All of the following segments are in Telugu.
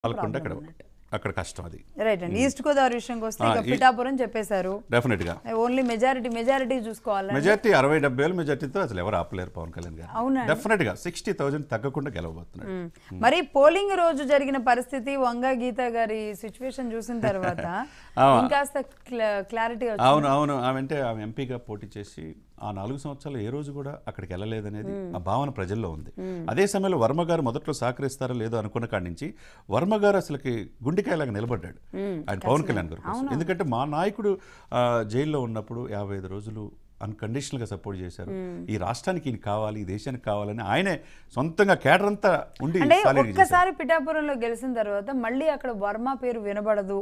పాల్గొంటే అక్కడ అక్కడ కష్టం అది రైట్ అండి ఈస్ట్ గోదావరి విషయంకి వస్తే ఇక ఆ, ఈ- పిఠాపురం చెప్పేశారు డెఫినెట్గా ఓన్లీ మెజారిటీ మెజారిటీ చూసుకోవాలి మెజార్టీ అరవై డెబ్బై వేల మెజార్టీతో అసలు ఎవరు ఆపలేరు పవన్ కళ్యాణ్ గారు అవునా? డెఫినెట్గా సిక్స్టీ థౌజండ్ తగ్గకుండా గెలవబోతున్నాడు మరి పోలింగ్ రోజు జరిగిన పరిస్థితి వంగ గీత గారి సిచ్యువేషన్ చూసిన తర్వాత ఆ. ఇంకాస్త క్లారిటీ అవును అవును ఆమె అంటే ఆమె ఎంపీగా పోటీ చేసి ఆ నాలుగు సంవత్సరాలు ఏ రోజు కూడా అక్కడికి వెళ్ళలేదనేది ఆ భావన ప్రజల్లో ఉంది అదే సమయంలో వర్మ గారు మొదట్లో సహకరిస్తారో లేదో అనుకున్న కాడి నుంచి వర్మ గారు అసలుకి గుండెకాయలాగా నిలబడ్డాడు ఆయన పవన్ కళ్యాణ్ గారు కోసం. ఎందుకంటే మా నాయకుడు ఆ, జైల్లో ఉన్నప్పుడు యాభై ఐదు రోజులు అన్కండిషనల్గా సపోర్ట్ చేశారు ఈ రాష్ట్రానికి ఈయన కావాలి ఈ దేశానికి కావాలని ఆయనే సొంతంగా కేడర్ అంతా ఉండి అంటే solid గా చేశారు. ఒక్కసారి పిఠాపురంలో గెలిచిన తర్వాత మళ్ళీ అక్కడ వర్మ పేరు వినబడదు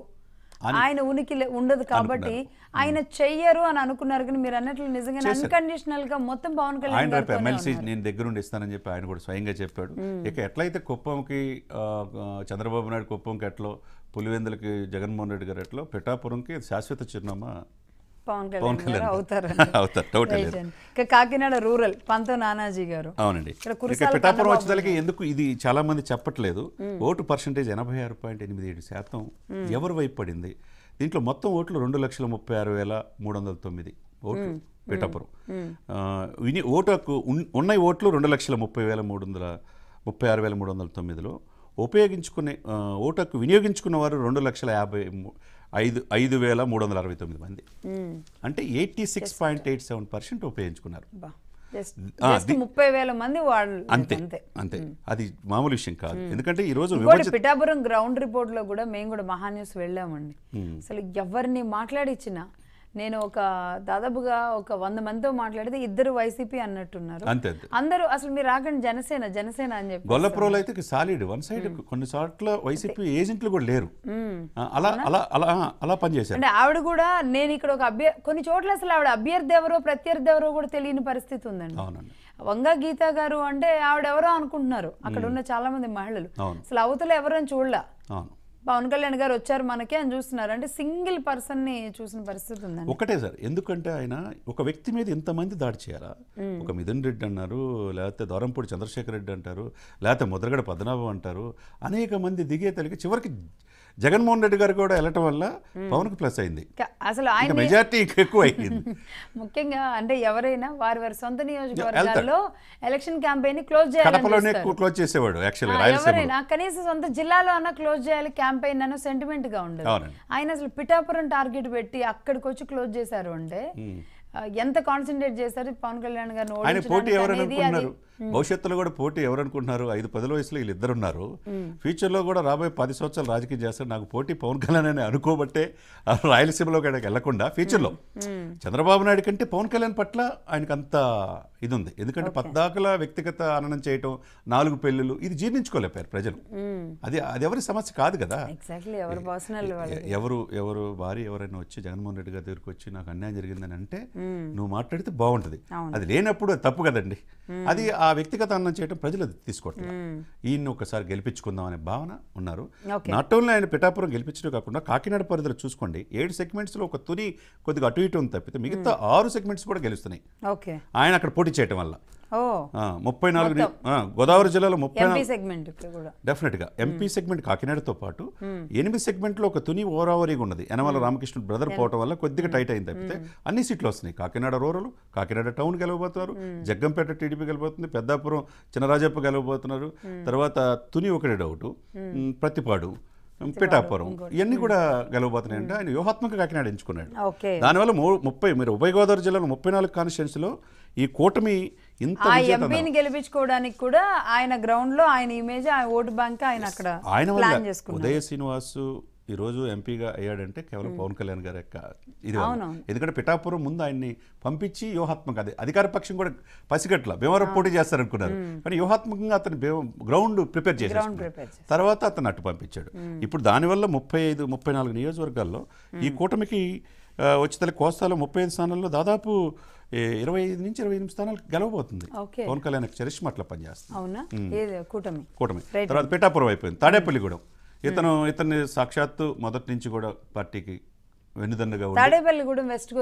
ఆయన ఉనికి లే- ఉండదు కాబట్టి ఆయన చెయ్యరు అని అనుకున్నారు కానీ మీరు అన్నట్లు నిజంగా అన్కండిషనల్ గా మొత్తం పవన్ కళ్యాణ్ ఆయన రేపు గారితోనే ఎమ్మెల్సీ ఉన్నారు. నేను దగ్గరుండి ఇస్తానని చెప్పి ఆయన కూడా స్వయంగా చెప్పాడు ఇక ఎట్లయితే కుప్పంకి ఆ, ఆ, చంద్రబాబు నాయుడు కుప్పంకి ఎట్లో పులివెందులకి జగన్మోహన్ రెడ్డి గారు ఎట్లో పిఠాపురంకి శాశ్వత చిరునామా పవన్ పవన్ కళ్యాణ్ గారు కళ్యాణ్ అవుతారు అవుతారు డౌట్ Right లేదు అండి. ఇక కాకినాడ రూరల్ పంతో నానాజీ గారు అవునండి ఇక్కడ ఇక కురసాల పిఠాపురం కన్నబాబు వచ్చేదానికి ఎందుకు ఇది చాలా మంది చెప్పట్లేదు ఓటు పర్సంటేజ్ ఎనభై ఆరు పాయింట్ ఎనిమిది ఏడు శాతం ఎవరి వైపు పడింది దీంట్లో మొత్తం ఓట్లు రెండు లక్షల ముప్పై ఆరు వేల మూడు వందల తొమ్మిది ఓట్లు పిఠాపురం ఆ, విని ఓటు హక్కు ఉన్- ఉన్న ఓట్లు రెండు లక్షల ముప్పై వేల మూడు వందల ముప్పై ఆరు వేల మూడు వందల తొమ్మిదిలో ఉపయోగించుకునే ఆ, ఓటు హక్కు వినియోగించుకున్న వారు రెండు లక్షల యాభై ము- ఐదు ఐదు వేల మూడు వందల అరవై తొమ్మిది మంది మ్మ్. అంటే eighty six point eight seven percent ఉపయోగించుకున్నారు బా. జస్ట్ ఆ, జస్ట్ ముప్పై వేల మంది వాళ్ళు అంతే అంతే అంతే అది మామూలు విషయం కాదు ఎందుకంటే ఈ రోజు ఇంకోటి విభజన పిఠాపురం గ్రౌండ్ రిపోర్ట్ లో కూడా మేము కూడా మహాన్యూస్ వెళ్ళామండి అసలు ఎవరిని మాట్లాడిచ్చినా నేను ఒక దాదాపుగా ఒక వంద మందితో మాట్లాడితే ఇద్దరు వైసీపీ అన్నట్టున్నారు అంతే అంతే అందరూ అసలు మీరు రాకండి జనసేన జనసేన అని చెప్పి గొల్లపురంలో అయితే సాలిడ్ వన్ సైడ్ కొన్ని చోట్ల వైసీపీ ఏజెంట్లు కూడా లేరు ఆ, అలా అలా అలా ఆ, అలా పనిచేశారు అంటే ఆవిడ కూడా నేను ఇక్కడ ఒక అభ్య కొన్ని చోట్ల అసలు ఆవిడ అభ్యర్థి ఎవరో ప్రత్యర్థి ఎవరో కూడా తెలియని పరిస్థితి ఉందండి అవునండి వంగ గీత గారు అంటే ఆవిడ ఎవరో అనుకుంటున్నారు అక్కడ ఉన్న చాలా మంది మహిళలు అవును. అసలు అవతల ఎవరని చూడలే అవును పవన్ కళ్యాణ్ గారు వచ్చారు మనకి అని చూస్తున్నారు అంటే సింగిల్ పర్సన్ ని చూసిన పరిస్థితి ఉందండి ఒకటే సార్ ఎందుకంటే ఆయన ఒక వ్యక్తి మీద ఇంతమంది దాడి చేయాలా ఒక మిథున్ రెడ్డి అన్నారు లేకపోతే దూరంపూడి చంద్రశేఖర్ రెడ్డి అంటారు లేకపోతే ముద్రగడ పద్మనాభం అంటారు అనేక మంది దిగే తల్లికి చివరికి జగన్మోహన్ రెడ్డి గారు కూడా వెళ్ళటం వల్ల పవన్కి ప్లస్ అయింది క- అసలు ఇంకా ఆయన మెజార్టీ ఎక్కువ అయింది ముఖ్యంగా అంటే ఎవరైనా వారి వారి సొంత నియోజకవర్గాల్లో ఎలక్షన్ క్యాంపెయిన్ ని క్లోజ్ చేయాలని కడపలోనే చూస్తారు. క్లోజ్ చేసేవాడు యాక్చువల్గా ఆ, రాయలసీమలో ఎవరైనా కనీసం సొంత జిల్లాలో అన్న క్లోజ్ చేయాలి క్యాంపెయిన్ అన్న సెంటిమెంట్ గా ఉండదు అవునండి. ఆయన అసలు పిఠాపురం టార్గెట్ పెట్టి అక్కడికి వచ్చి క్లోజ్ చేశారు అంటే ఆ, ఎంత కాన్సన్ట్రేట్ చేశారు పవన్ కళ్యాణ్ గారిని ఆయన పోటీ ఓడించడానికి ఎవరని అనేది అది అనుకుంటున్నారు భవిష్యత్తులో కూడా పోటీ ఎవరు అనుకుంటున్నారు ఐదు పది వయసులో వీళ్ళిద్దరు ఉన్నారు ఫ్యూచర్లో కూడా రాబోయే పది సంవత్సరాలు రాజకీయం చేస్తారు నాకు పోటీ పవన్ కళ్యాణ్ అని అనుకోబట్టే ఆ రాయలసీమలో కూడా వెళ్లకుండా ఫ్యూచర్లో చంద్రబాబు నాయుడు కంటే పవన్ కళ్యాణ్ పట్ల ఆయనకు అంత ఇది ఉంది ఎందుకంటే పద్దాకల వ్యక్తిగత ఆనందం చేయటం నాలుగు పెళ్ళిళ్ళు ఇది జీర్ణించుకోలేపారు ప్రజలు అది అది ఎవరి సమస్య కాదు కదా ఎగ్జాక్ట్లీ ఎవరు పర్సనల్ ఎ- ఎవరు ఎవరు భార్య ఎవరైనా వచ్చి జగన్మోహన్ రెడ్డి గారి దగ్గరికి వచ్చి నాకు అన్యాయం జరిగిందని అంటే నువ్వు మాట్లాడితే బాగుంటుంది అది లేనప్పుడు అది తప్పు కదండి అది ఆ వ్యక్తిగత అన్నం చేయడం ప్రజలు అది తీసుకోవట్లేదు ఈయన్ని ఒకసారి గెలిపించుకుందాం అనే భావన ఉన్నారు Okay. నాట్ ఓన్లీ ఆయన పిఠాపురం గెలిపించడం కాకుండా కాకినాడ పరిధిలో చూసుకోండి ఏడు సెగ్మెంట్స్లో ఒక తుని కొద్దిగా అటు ఇటు ఉంది తప్పితే మిగతా ఆరు సెగ్మెంట్స్ కూడా గెలుస్తున్నాయి ఓకే ఆయన అక్కడ పోటీ చేయటం వల్ల ఓ ఆ, ముప్పై నాలుగు ని- ఆ, గోదావరి జిల్లాలో ముప్పై ఎంపీ సెగ్మెంట్ ఇక్కడ కూడా డెఫినెట్గా ఎంపీ సెగ్మెంట్ కాకినాడతో పాటు ఎనిమిది సెగ్మెంట్లో ఒక తుని ఓరావరిగా ఉన్నది యనమల రామకృష్ణ బ్రదర్ పోవటం వల్ల కొద్దిగా టైట్ అయింది తప్పితే అన్ని సీట్లు వస్తున్నాయి కాకినాడ రూరల్ కాకినాడ టౌన్ గెలవబోతున్నారు జగ్గంపేట టీడీపీ గెలవబోతుంది పెద్దాపురం చినరాజప్ప గెలవబోతున్నారు తర్వాత తుని ఒకటి డౌట్ ప్రతిపాడు పిఠాపురం ఇవన్నీ కూడా గెలవబోతున్నాయి అంటే ఆయన వ్యూహాత్మక కాకినాడ ఎంచుకున్నాడు ఓకే దానివల్ల మూ- ముప్పై మీరు ఉభయ గోదావరి జిల్లాలో ముప్పై నాలుగు కాన్స్టిట్యున్సీలో ఈ కూటమి ఇంత ఆ విజేత ఎంపీని గెలిపించుకోవడానికి కూడా ఆయన గ్రౌండ్ లో ఆయన ఇమేజ్ ఆయన ఓటు బ్యాంక్ ఆయన అక్కడ ఆయన ప్లాన్ వల్ల చేసుకున్నారు ఉదయ శ్రీనివాసు ఈ రోజు ఎంపీగా అయ్యాడంటే కేవలం పవన్ కళ్యాణ్ గారి యొక్క ఇది వల్ల. అవునవును. ఎందుకంటే పిఠాపురం ముందు ఆయన్ని పంపించి వ్యూహాత్మక అది అధికార పక్షం కూడా పసిగట్ల భీమవరం పోటీ చేస్తారనుకున్నారు కానీ వ్యూహాత్మకంగా అతను గ్రౌండ్ ప్రిపేర్ చేశారు prepare తర్వాత అతను అటు పంపించాడు ఇప్పుడు దానివల్ల ముప్పై ఐదు ముప్పై నాలుగు నియోజకవర్గాల్లో ఈ కూటమికి ఆ, వచ్చేతల్లి కోస్తాలో ముప్పై ఐదు స్థానాల్లో దాదాపు ఏ, ఇరవై ఐదు నుంచి ఇరవై ఎనిమిది స్థానాలు గెలవబోతుంది ఓకే. పవన్ కళ్యాణ్ చరిష్మ అట్లా పనిచేస్తుంది అవునా ఏది కూటమి కూటమి Right. తర్వాత పిఠాపురం అయిపోయింది తాడేపల్లిగూడెం ఇతను ఇతన్ని సాక్షాత్తు మొదటి నుంచి కూడా పార్టీకి వెన్నుదన్నుగా ఉండి తాడేపల్లి కూడా వెస్ట్